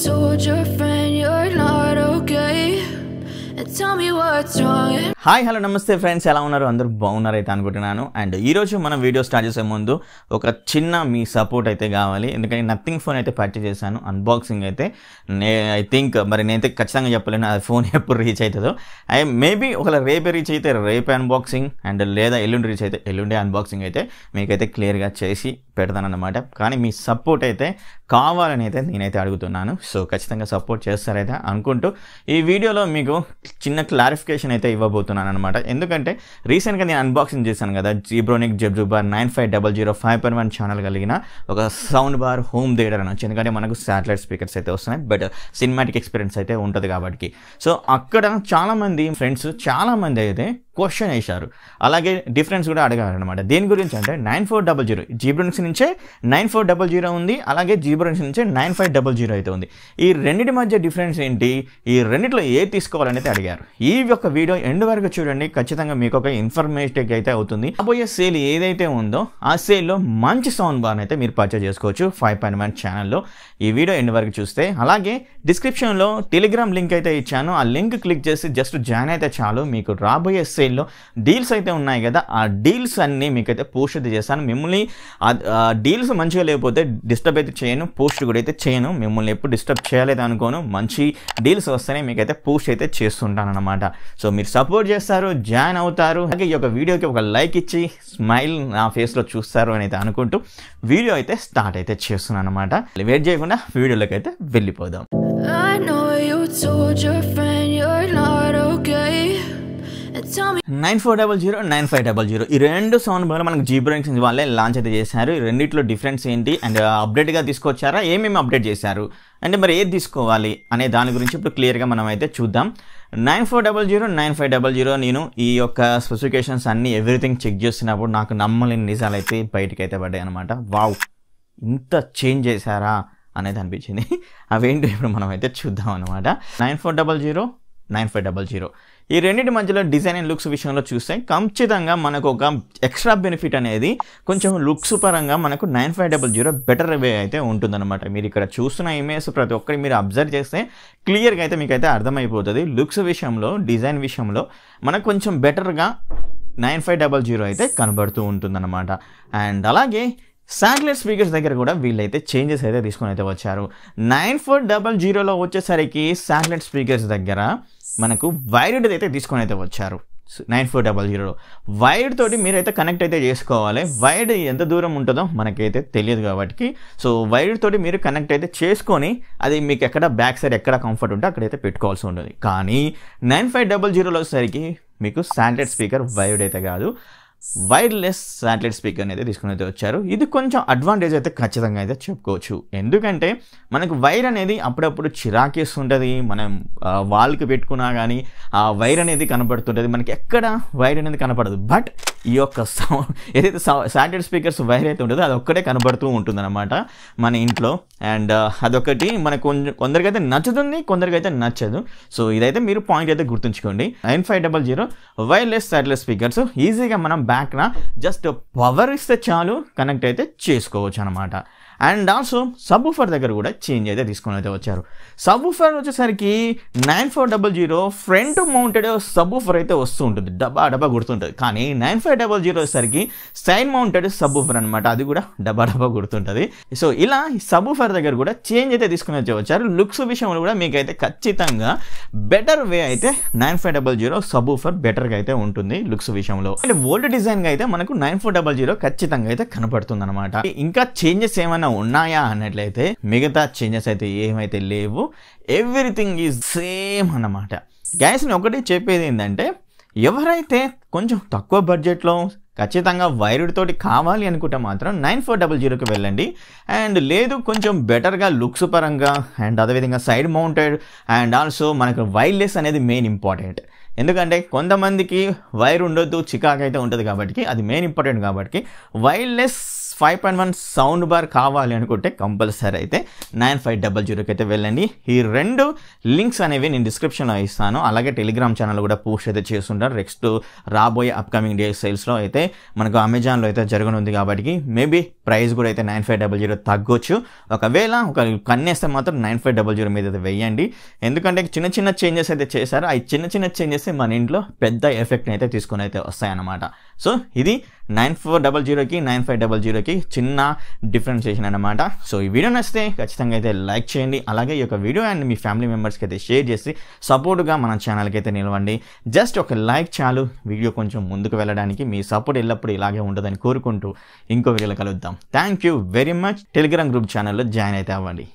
told your friend you're not okay? And tell me what's wrong. Hi hello నమస్తే friends ఎలా ఉన్నారు అందరూ బాగున్నారు అయితే అనుకుంటున్నాను అండ్ ఈరోజు మనం వీడియో స్టార్ట్ చేసే ముందు ఒక చిన్న మీ సపోర్ట్ అయితే కావాలి ఎందుకంటే నథింగ్ ఫోన్ అయితే పర్చేస్ చేశాను అన్బాక్సింగ్ అయితే నే ఐ థింక్ మరి నేనైతే ఖచ్చితంగా చెప్పలేను ఆ ఫోన్ ఎప్పుడు రీచ్ అవుతుందో ఐ మేబీ ఒకవేళ రేపే రీచ్ అయితే రేపే అన్బాక్సింగ్ అండ్ లేదా ఎల్లుండి రీచ్ అయితే ఎల్లుండి అన్బాక్సింగ్ అయితే మీకైతే క్లియర్గా చేసి పెడతానన్నమాట కానీ మీ సపోర్ట్ అయితే కావాలని అయితే నేనైతే అడుగుతున్నాను సో ఖచ్చితంగా సపోర్ట్ చేస్తారైతే అనుకుంటూ ఈ వీడియోలో మీకు చిన్న క్లారిఫికేషన్ అయితే ఇవ్వబోతున్నాను అనమాట ఎందుకంటే రీసెంట్గా నేను అన్బాక్సింగ్ చేశాను కదా జీబ్రోనిక్ జెబ్జుబార్ nine five double zero five point one channel కలిగిన ఒక సౌండ్ బార్ హోమ్ థియేటర్ అనొచ్చు ఎందుకంటే మనకు శాటిలైట్ స్పీకర్స్ అయితే వస్తున్నాయి బట్ సినిమాటిక్ ఎక్స్పీరియన్స్ అయితే ఉంటుంది కాబట్టి సో అక్కడ చాలామంది ఫ్రెండ్స్ చాలామంది అయితే క్వశ్చన్ వేశారు అలాగే డిఫరెన్స్ కూడా అడగారు అనమాట దేని గురించి అంటే nine four double zero Zebronics నుంచే నైన్ ఫోర్ డబల్ జీరో ఉంది అలాగే జీబ్రోనిక్స్ నుంచే నైన్ ఫైవ్ డబల్ జీరో అయితే ఉంది ఈ రెండింటి మధ్య డిఫరెన్స్ ఏంటి ఈ రెండిట్లో ఏ తీసుకోవాలని అయితే అడిగారు ఈ యొక్క వీడియో ఎండ్ వరకు చూడండి ఖచ్చితంగా మీకు ఒక ఇన్ఫర్మేటివ్ అయితే అవుతుంది రాబోయే సేల్ ఏదైతే ఉందో ఆ సేల్లో మంచి సౌండ్ బార్ అయితే మీరు పర్చేజ్ చేసుకోవచ్చు ఫైవ్ పాయింట్ వన్ ఛానల్లో ఈ వీడియో ఎండ్ వరకు చూస్తే అలాగే డిస్క్రిప్షన్లో టెలిగ్రామ్ లింక్ అయితే ఇచ్చాను ఆ లింక్ క్లిక్ చేసి జస్ట్ జాయిన్ అయితే చాలు మీకు రాబోయే సేల్లో డీల్స్ అయితే ఉన్నాయి కదా ఆ డీల్స్ అన్నీ మీకైతే పోస్ట్ అయితే చేస్తాను మిమ్మల్ని ఆ డీల్స్ మంచిగా లేకపోతే డిస్టర్బ్ అయితే చేయను పోస్ట్ కూడా అయితే చేయను మిమ్మల్ని ఎప్పుడు డిస్టర్బ్ చేయలేదు అనుకోను మంచి డీల్స్ వస్తేనే మీకైతే పోస్ట్ అయితే చేస్తుంటాను అనమాట సో మీరు సపోర్ట్ చేస్తారు జాయిన్ అవుతారు అలాగే ఈ యొక్క వీడియోకి ఒక లైక్ ఇచ్చి స్మైల్ నా ఫేస్లో చూస్తారు అని అయితే అనుకుంటూ వీడియో అయితే స్టార్ట్ అయితే చేస్తున్నాను అనమాట వెయిట్ చేయకుండా వీడియోలోకి అయితే వెళ్ళిపోదాం I know you told your friend you're not okay. And tell me nine four double zero nine five double zero ఈ రెండు సౌండ్ బార్ మనకు జీబ్రోనిక్స్ వాళ్ళే లాంచ్ అయితే చేశారు ఈ రెండిట్లో డిఫరెన్స్ ఏంటి అండ్ అప్డేట్గా తీసుకొచ్చారా ఏమేమి అప్డేట్ చేశారు అంటే మరి ఏది తీసుకోవాలి అనే దాని గురించి ఇప్పుడు క్లియర్గా మనం అయితే చూద్దాం nine four double zero nine five double zero నేను ఈ యొక్క స్పెసిఫికేషన్స్ అన్ని ఎవ్రీథింగ్ చెక్ చేస్తున్నప్పుడు నాకు నమ్మలేని నిజాలు అయితే బయటికి అయితే పడ్డాయి అనమాట వావ్ ఇంత చేంజ్ చేశారా అనేది అనిపించింది అవేంటి ఇప్పుడు మనం అయితే చూద్దాం అనమాట nine four double zero nine five double zero ఈ రెండింటి మధ్యలో డిజైన్ అండ్ లుక్స్ విషయంలో చూస్తే ఖచ్చితంగా మనకు ఒక ఎక్స్ట్రా బెనిఫిట్ అనేది కొంచెం లుక్స్ పరంగా మనకు nine five double zero better way అయితే ఉంటుందన్నమాట మీరు ఇక్కడ చూస్తున్న ఇమేజ్ ప్రతి ఒక్కరి మీరు అబ్జర్వ్ చేస్తే క్లియర్గా అయితే మీకు అయితే అర్థమైపోతుంది లుక్స్ విషయంలో డిజైన్ విషయంలో మనకు కొంచెం బెటర్గా నైన్ ఫైవ్ డబల్ జీరో అయితే కనబడుతూ ఉంటుందన్నమాట అండ్ అలాగే శాటిలైట్ స్పీకర్స్ దగ్గర కూడా వీళ్ళైతే చేంజెస్ అయితే తీసుకొని అయితే వచ్చారు నైన్ ఫోర్ డబల్ జీరోలో వచ్చేసరికి శాటిలైట్ స్పీకర్స్ దగ్గర మనకు వైర్డ్ అయితే తీసుకొని అయితే వచ్చారు నైన్ ఫోర్ డబల్ జీరోలో వైర్డ్ తోటి మీరైతే కనెక్ట్ అయితే చేసుకోవాలి వైర్డ్ ఎంత దూరం ఉంటుందో మనకైతే తెలియదు కాబట్టి సో వైర్డ్ తోటి మీరు కనెక్ట్ అయితే చేసుకొని అది మీకు ఎక్కడ బ్యాక్ సైడ్ ఎక్కడ కంఫర్ట్ ఉంటే అక్కడైతే పెట్టుకోవాల్సి ఉంటుంది కానీ నైన్ ఫైవ్ డబల్ జీరోలో వచ్చేసరికి మీకు శాటిలైట్ స్పీకర్ వైర్డ్ అయితే కాదు వైర్లెస్ శాటిలైట్ స్పీకర్ అయితే తీసుకుని అయితే వచ్చారు ఇది కొంచెం అడ్వాంటేజ్ అయితే ఖచ్చితంగా అయితే చెప్పుకోవచ్చు ఎందుకంటే మనకు వైర్ అనేది అప్పుడప్పుడు చిరాకేస్తుంటుంది మనం వాల్కి పెట్టుకున్నా కానీ ఆ వైర్ అనేది కనపడుతుంటుంది మనకి ఎక్కడ వైర్ అనేది కనపడదు బట్ ఈ యొక్క సౌండ్ ఏదైతే శాటిలైట్ స్పీకర్స్ వైర్ అయితే ఉంటుందో అది ఒక్కటే కనబడుతూ ఉంటుందన్నమాట మన ఇంట్లో అండ్ అదొకటి మనకు కొంచెం కొందరికైతే నచ్చుతుంది కొందరికైతే నచ్చదు సో ఇదైతే మీరు పాయింట్ అయితే గుర్తుంచుకోండి nine five double zero wireless satellite speakers ఈజీగా మనం బ్యాక్న జస్ట్ పవర్ ఇస్తే చాలు కనెక్ట్ అయితే చేసుకోవచ్చు అనమాట అండ్ ఆల్సో సబ్ ఊఫర్ దగ్గర కూడా చేంజ్ అయితే తీసుకొని అయితే వచ్చారు సబ్ ఊఫర్ వచ్చేసరికి nine four double zero front mounted subwoofer అయితే వస్తూ ఉంటుంది డబ్బా డబ్బా గుర్తుంటుంది కానీ నైన్ ఫైవ్ డబల్ జీరో వచ్చేసరికి సైడ్ మౌంటెడ్ సబ్ ఊఫర్ అనమాట అది కూడా డబ్బా డబ్బా గుర్తుంటుంది సో ఇలా సబ్ ఊఫర్ దగ్గర కూడా చేంజ్ అయితే తీసుకుని వచ్చి వచ్చారు లుక్స్ విషయంలో కూడా మీకైతే ఖచ్చితంగా బెటర్ వే అయితే nine five double zero subwoofer బెటర్గా అయితే ఉంటుంది లుక్స్ విషయంలో అంటే ఓల్డ్ డిజైన్గా అయితే మనకు నైన్ ఫోర్ డబల్ జీరో ఖచ్చితంగా అయితే కనపడుతుంది అనమాట ఇంకా చేంజెస్ ఏమైనా ఉన్నాయా అన్నట్లయితే మిగతా చేంజెస్ అయితే ఏమైతే లేవు ఎవ్రీథింగ్ ఈజ్ సేమ్ అన్నమాట గ్యాస్ నేను ఒకటి చెప్పేది ఏంటంటే ఎవరైతే కొంచెం తక్కువ బడ్జెట్లో ఖచ్చితంగా వైరుడ్ తోటి కావాలి అనుకుంటే మాత్రం నైన్ ఫోర్ డబల్ జీరోకి వెళ్ళండి అండ్ లేదు కొంచెం బెటర్గా లుక్స్ పరంగా అండ్ అదేవిధంగా సైడ్ మౌంటెడ్ అండ్ ఆల్సో మనకు వైర్లెస్ అనేది మెయిన్ ఇంపార్టెంట్ ఎందుకంటే కొంతమందికి వైర్ ఉండొద్దు చికాక్ అయితే ఉంటుంది కాబట్టి అది మెయిన్ ఇంపార్టెంట్ కాబట్టి wireless five point one sound bar కావాలి అనుకుంటే కంపల్సరీ అయితే నైన్ ఫైవ్ డబల్ జీరోకి అయితే వెళ్ళండి ఈ రెండు లింక్స్ అనేవి నేను డిస్క్రిప్షన్లో ఇస్తాను అలాగే టెలిగ్రామ్ ఛానల్ కూడా పోస్ట్ అయితే చేస్తుంటారు నెక్స్ట్ రాబోయే అప్కమింగ్ డేస్ సేల్స్లో అయితే మనకు అమెజాన్లో అయితే జరగనుంది కాబట్టి మేబీ ప్రైస్ కూడా అయితే నైన్ ఫైవ్ డబల్ జీరో తగ్గొచ్చు ఒకవేళ ఒక కన్నేస్తే మాత్రం నైన్ ఫైవ్ డబల్ జీరో మీద అయితే వెయ్యండి ఎందుకంటే చిన్న చిన్న చేంజెస్ అయితే చేశారు ఆ చిన్న చిన్న చేంజెస్ మన ఇంట్లో పెద్ద ఎఫెక్ట్ని అయితే తీసుకొని అయితే వస్తాయన్నమాట సో ఇది నైన్ ఫోర్ డబల్ జీరోకి నైన్ ఫైవ్ డబల్ జీరోకి చిన్న డిఫరెన్సియేషన్ అనమాట సో ఈ వీడియో నచ్చితే ఖచ్చితంగా అయితే లైక్ చేయండి అలాగే ఈ యొక్క వీడియో అండ్ మీ ఫ్యామిలీ మెంబర్స్కి అయితే షేర్ చేసి సపోర్ట్గా మన ఛానల్కి అయితే నిలవండి జస్ట్ ఒక లైక్ చాలు వీడియో కొంచెం ముందుకు వెళ్ళడానికి మీ సపోర్ట్ ఎల్లప్పుడూ ఇలాగే ఉంటుందని కోరుకుంటూ ఇంకో వీడియోలో కలుద్దాం thank you very much telegram group ఛానల్లో జాయిన్ అయితే అవ్వండి